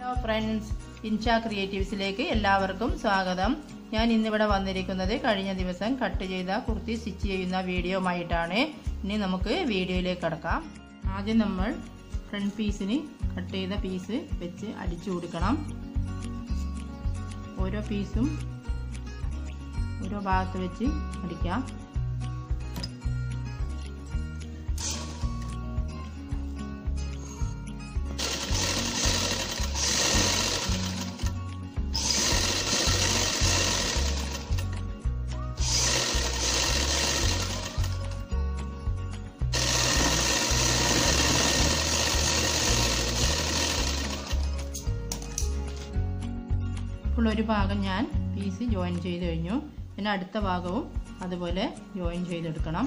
hello friends ഇൻഷ ക്രിയേറ്റീവ്സിലേക്ക് എല്ലാവർക്കും സ്വാഗതം ഞാൻ ഇന്നിവിടെ വന്നിരിക്കുന്നത് കഴിഞ്ഞ ദിവസം കട്ട് ചെയ്ത കുർത്തി സ്റ്റിച്ച് ചെയ്യുന്ന വീഡിയോയുമായിട്ടാണ് ഇനി നമുക്ക് വീഡിയോയിലേക്ക് കടക്കാം ആദ്യം നമ്മൾ ഫ്രണ്ട് പീസിന് കട്ട് ചെയ്ത പീസ് വെച്ച് അടിച്ചു കൊടുക്കണം ഓരോ പീസും ഓരോ ഭാഗത്ത് വെച്ച് അടിക്കാം ഇപ്പോൾ ഒരു ഭാഗം ഞാൻ പീസ് ജോയിൻ ചെയ്ത് കഴിഞ്ഞു പിന്നെ അടുത്ത ഭാഗവും അതുപോലെ ജോയിൻ ചെയ്തെടുക്കണം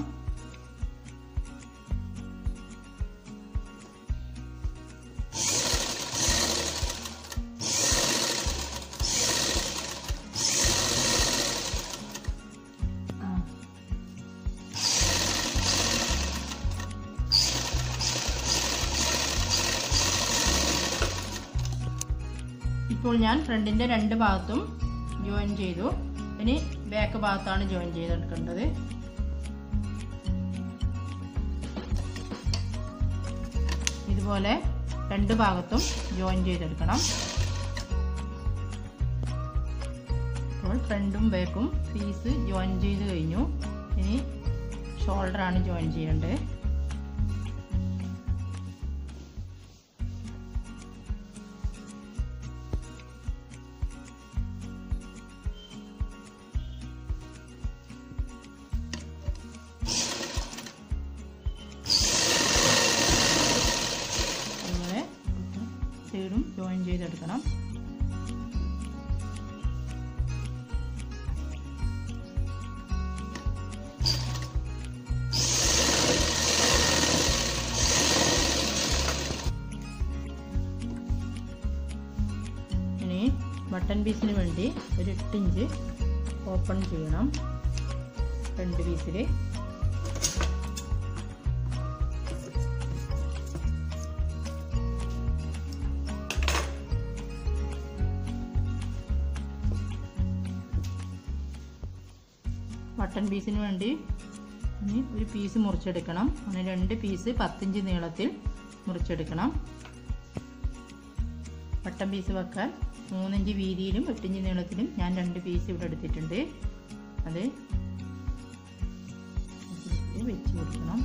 ഇപ്പോൾ ഞാൻ ഫ്രണ്ടിന്റെ രണ്ട് ഭാഗത്തും ജോയിൻ ചെയ്തു ഇനി ബാക്ക് ഭാഗത്താണ് ജോയിൻ ചെയ്തെടുക്കേണ്ടത് ഇതുപോലെ രണ്ട് ഭാഗത്തും ജോയിൻ ചെയ്തെടുക്കണം ഇപ്പോൾ ഫ്രണ്ടും ബാക്കും പീസ് ജോയിൻ ചെയ്ത് കഴിഞ്ഞു ഇനി ഷോൾഡറാണ് ജോയിൻ ചെയ്യേണ്ടത് അതുപോലെ സൈഡും ജോയിൻ ചെയ്തെടുക്കണം ഇനി ബട്ടൺ പീസിന് വേണ്ടി ഒരു എട്ട് ഇഞ്ച് ഓപ്പൺ ചെയ്യണം രണ്ട് പീസിൽ ബട്ടൺ പീസിന് വേണ്ടി ഇനി ഒരു പീസ് മുറിച്ചെടുക്കണം അങ്ങനെ രണ്ട് പീസ് പത്തിഞ്ച് നീളത്തിൽ മുറിച്ചെടുക്കണം ബട്ടൺ പീസ് വെക്കാൻ മൂന്നിഞ്ച് വീതിയിലും എട്ടിഞ്ച് നീളത്തിലും ഞാൻ രണ്ട് പീസ് ഇവിടെ എടുത്തിട്ടുണ്ട് അത് വെച്ച് കൊടുക്കണം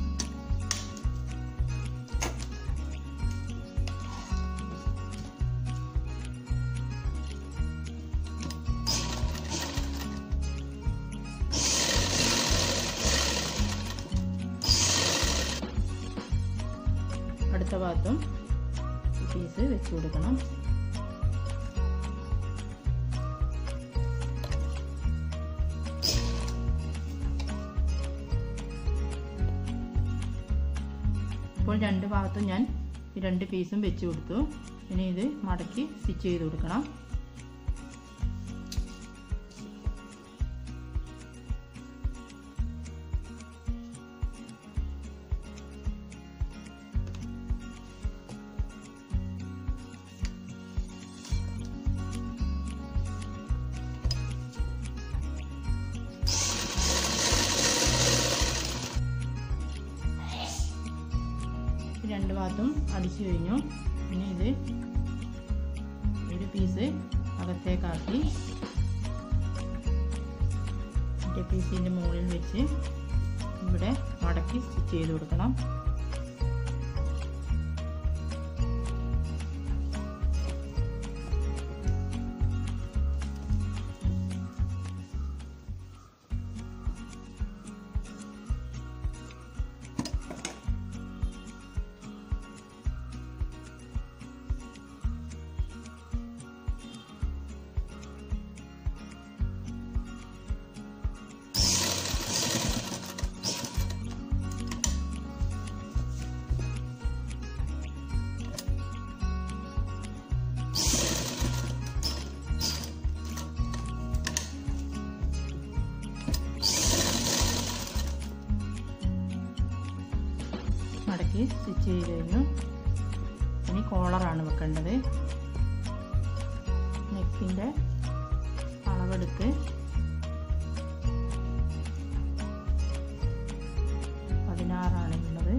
അടുത്ത ഭാഗത്തും പീസ് വെച്ച് കൊടുക്കണം ഇപ്പോൾ രണ്ട് ഭാഗത്തും ഞാൻ ഈ രണ്ട് പീസും വെച്ച് കൊടുത്തു ഇനി ഇത് മടക്കി സ്റ്റിച്ച് ചെയ്ത് കൊടുക്കണം രണ്ട് ഭാഗത്തും അടിച്ചു കഴിഞ്ഞു ഇനി ഇത് ഒരു പീസ് അകത്തേക്കാക്കി മറ്റേ പീസിൻ്റെ മുകളിൽ വെച്ച് ഇവിടെ മടക്കി സ്റ്റിച്ച് ചെയ്ത് കൊടുക്കണം മടക്കി സ്റ്റിച്ച് ചെയ്ത് കഴിഞ്ഞു ഇനി കോളറാണ് വെക്കേണ്ടത് നെക്കിൻ്റെ അളവെടുത്ത് പതിനാറാണ് ഉള്ളത്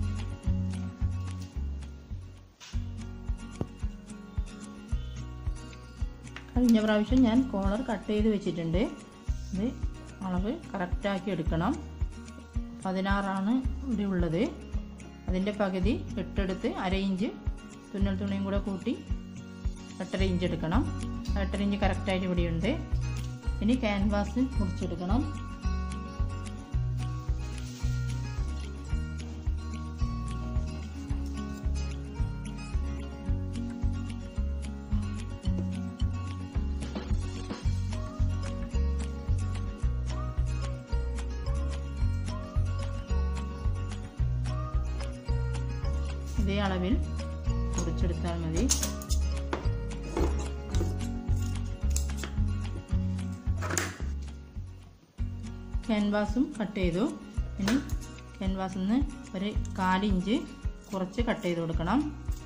കഴിഞ്ഞ പ്രാവശ്യം ഞാൻ കോളർ കട്ട് ചെയ്ത് വെച്ചിട്ടുണ്ട് ഇത് അളവ് കറക്റ്റാക്കി എടുക്കണം പതിനാറാണ് ഇവിടെ ഉള്ളത് അതിൻ്റെ പകുതി എട്ടെടുത്ത് അര ഇഞ്ച് തുന്നൽ തുണിയും കൂടെ കൂട്ടി എട്ടര ഇഞ്ച് എടുക്കണം എട്ടര ഇഞ്ച് കറക്റ്റായിട്ട് ഇവിടെയുണ്ട് ഇനി ക്യാൻവാസ് മുറിച്ചെടുക്കണം ഇതേ അളവിൽ മുറിച്ചെടുത്താൽ മതി ക്യാൻവാസും കട്ട് ചെയ്തു ഇനി ക്യാൻവാസിൽ നിന്ന് ഒരു കാലിഞ്ച് കുറച്ച് കട്ട് ചെയ്ത് കൊടുക്കണം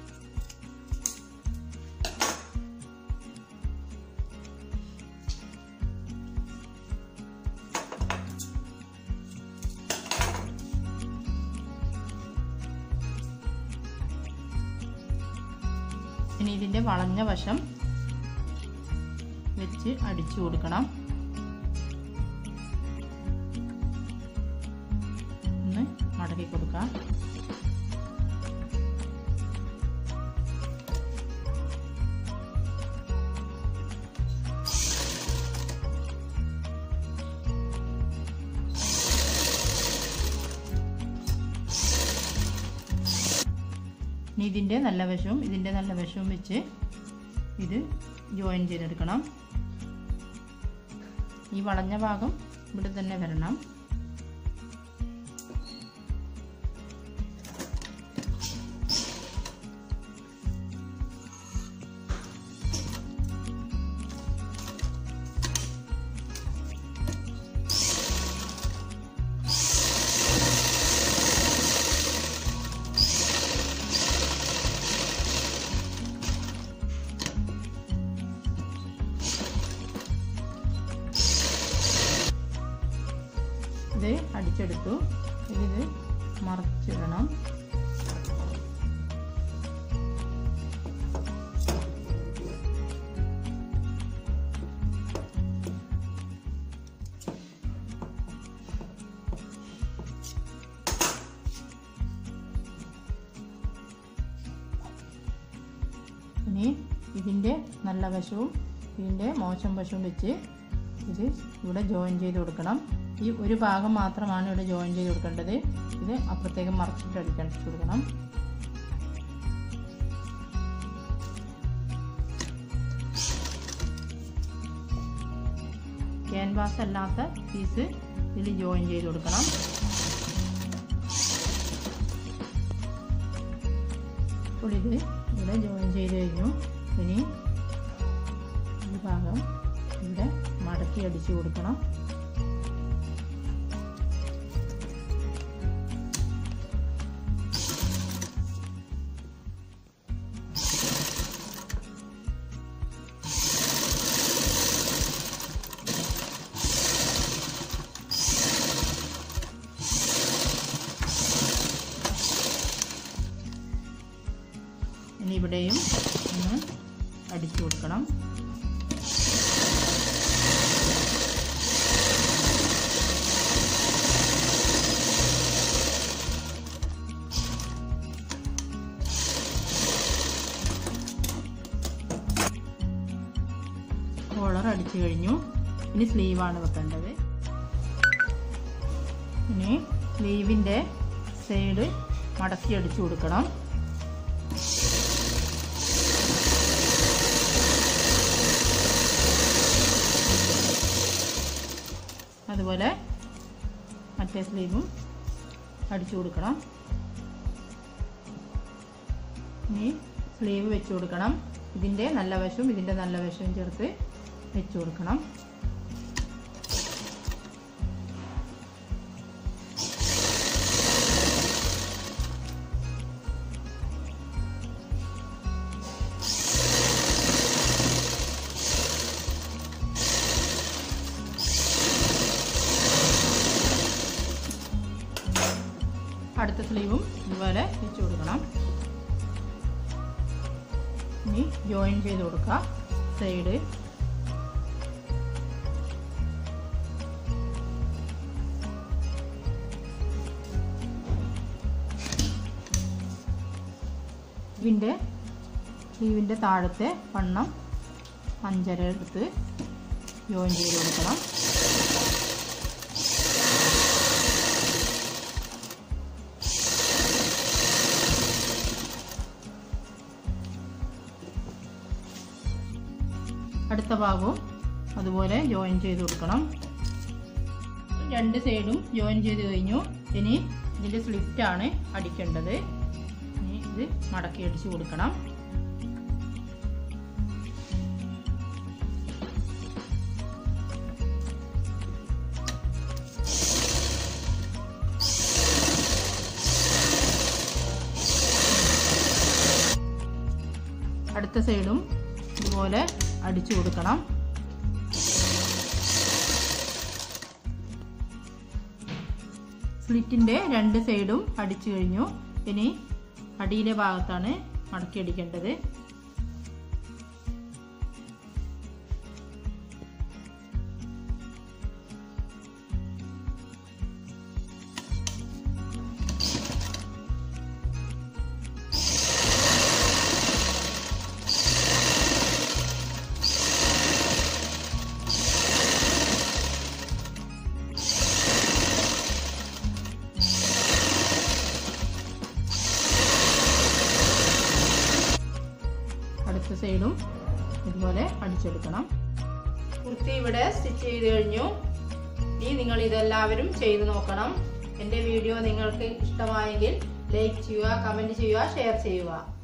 ഇനി ഇതിൻ്റെ വളഞ്ഞ വശം വെച്ച് അടിച്ചു കൊടുക്കണം ഒന്ന് മടക്കി കൊടുക്കാം ഇനി ഇതിൻ്റെ നല്ല വശവും ഇതിൻ്റെ നല്ല വശവും വെച്ച് ഇത് ജോയിൻ ചെയ്തെടുക്കണം ഈ വളഞ്ഞ ഭാഗം ഇവിടെ തന്നെ വരണം ഇത് അടിച്ചെടുത്തു ഇതിത് മറച്ചിടണം ഇനി ഇതിൻ്റെ നല്ല വശവും ഇതിൻ്റെ മോശം വശവും വെച്ച് ഇത് ഇവിടെ ജോയിൻ ചെയ്ത് കൊടുക്കണം ഈ ഒരു ഭാഗം മാത്രമാണ് ഇവിടെ ജോയിൻ ചെയ്ത് കൊടുക്കേണ്ടത് ഇത് അപ്പുറത്തേക്ക് മറച്ചിട്ട് അടിച്ചു കൊടുക്കണം ക്യാൻവാസ് അല്ലാത്ത പീസ് ഇതിൽ ജോയിൻ ചെയ്ത് കൊടുക്കണം അപ്പോൾ ഇത് ഇവിടെ ജോയിൻ ചെയ്ത് കഴിഞ്ഞു ഇനി ഈ ഭാഗം ഇവിടെ മടക്കി അടിച്ചു കൊടുക്കണം ഇനി ഇവിടെയും ഒന്ന് അടിച്ചു കൊടുക്കണം കോളർ അടിച്ചു കഴിഞ്ഞു ഇനി സ്ലീവാണ് വെക്കേണ്ടത് ഇനി സ്ലീവിൻ്റെ സൈഡ് മടക്കി അടിച്ചു കൊടുക്കണം അതുപോലെ മറ്റേ സ്ലീവും അടിച്ചു കൊടുക്കണം ഇനി സ്ലീവ് വെച്ച് കൊടുക്കണം ഇതിൻ്റെ നല്ല വശവും ഇതിൻ്റെ നല്ല വശവും ചേർത്ത് വെച്ച് കൊടുക്കണം അടുത്ത സ്ലീവും ഇതുപോലെ വെച്ച് കൊടുക്കണം ഇനി ജോയിൻ ചെയ്ത് കൊടുക്കുക സൈഡ് ഇതിൻ്റെ സ്ലീവിൻ്റെ താഴത്തെ വണ്ണം അഞ്ചര എടുത്ത് ജോയിൻ ചെയ്ത് കൊടുക്കണം അടുത്ത ഭാഗവും അതുപോലെ ജോയിൻ ചെയ്ത് കൊടുക്കണം രണ്ട് സൈഡും ജോയിൻ ചെയ്ത് കഴിഞ്ഞു ഇനി ഇതിൻ്റെ സ്ലിറ്റാണ് അടിക്കേണ്ടത് ഇനി ഇത് മടക്കി അടിച്ച് കൊടുക്കണം അടുത്ത സൈഡും ഇതുപോലെ അടിച്ചു കൊടുക്കണം സ്ലിറ്റിൻ്റെ രണ്ട് സൈഡും അടിച്ചു കഴിഞ്ഞു ഇനി അടിയിലെ ഭാഗത്താണ് മടക്കി അടിക്കേണ്ടത് അടുത്ത സൈഡും ഇതുപോലെ അടിച്ചെടുക്കണം കുർത്തി ഇവിടെ സ്റ്റിച്ച് ചെയ്ത് കഴിഞ്ഞു ഇനി നിങ്ങൾ ഇതെല്ലാവരും ചെയ്തു നോക്കണം എൻ്റെ വീഡിയോ നിങ്ങൾക്ക് ഇഷ്ടമായെങ്കിൽ ലൈക്ക് ചെയ്യുക കമൻറ്റ് ചെയ്യുക ഷെയർ ചെയ്യുക